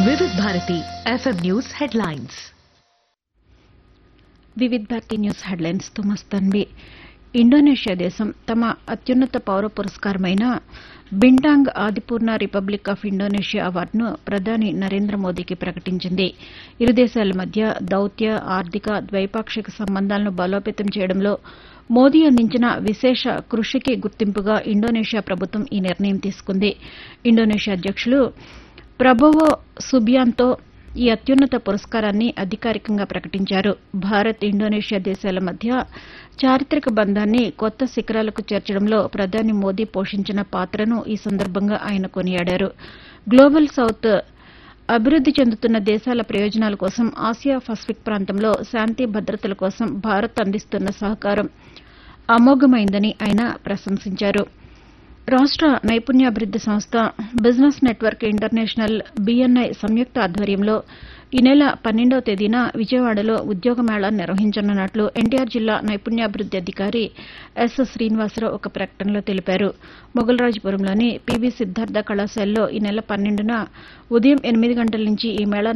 Vividh Bharati FM news headlines Vividh Bharati news headlines తో Mastanvi Indonesia దేశం తమ అత్యున్నత పౌర పురస్కారమైన Bintang Adipurna republic of Indonesia అవార్డును ప్రధాని నరేంద్ర మోదీకి ప్రకటించింది ఇరు దేశాల మధ్య దౌత్య ఆర్థిక ద్వైపాక్షిక సంబంధాలను బలోపేతం చేయడంలో మోదీ అందించిన విశేష కృషికి గుర్తింపుగా ఇండోనేషియా ప్రభుత్వం ఈ నిర్ణయం తీసుకుంది ఇండోనేషియా అధ్యక్షులు ప్రభోవో సుబియాంతో ఈ అత్యున్నత పురస్కారాన్ని అధికారికంగా ప్రకటించారు భారత్ ఇండోనేషియా దేశాల మధ్య చారిత్రక బంధాన్ని కొత్త శిఖరాలకు చేర్చడంలో ప్రధాని మోదీ పోషించిన పాత్రను ఈ సందర్భంగా ఆయన కొనియాడారు గ్లోబల్ సౌత్ అభివృద్ది చెందుతున్న దేశాల ప్రయోజనాల కోసం ఆసియా పసిఫిక్ ప్రాంతంలో శాంతి భద్రతల కోసం భారత్ అందిస్తున్న సహకారం అమోఘమైందని ఆయన ప్రశంసించారు రాష్ట నైపుణ్యాభివృద్ది సంస్థ బిజినెస్ నెట్వర్క్ ఇంటర్నేషనల్ బీఎన్ఐ సంయుక్త ఆధ్వర్యంలో ఈ నెల పన్నెండవ తేదీన విజయవాడలో ఉద్యోగ మేళా నిర్వహించనున్నట్లు ఎన్టీఆర్ జిల్లా నైపుణ్యాభివృద్ది అధికారి ఎస్ శ్రీనివాసరావు ఒక ప్రకటనలో తెలిపారు మొగలరాజపురంలోని పీవీ సిద్దార్థ కళాశాలలో ఈ నెల పన్నెండున ఉదయం ఎనిమిది గంటల నుంచి ఈ మేళా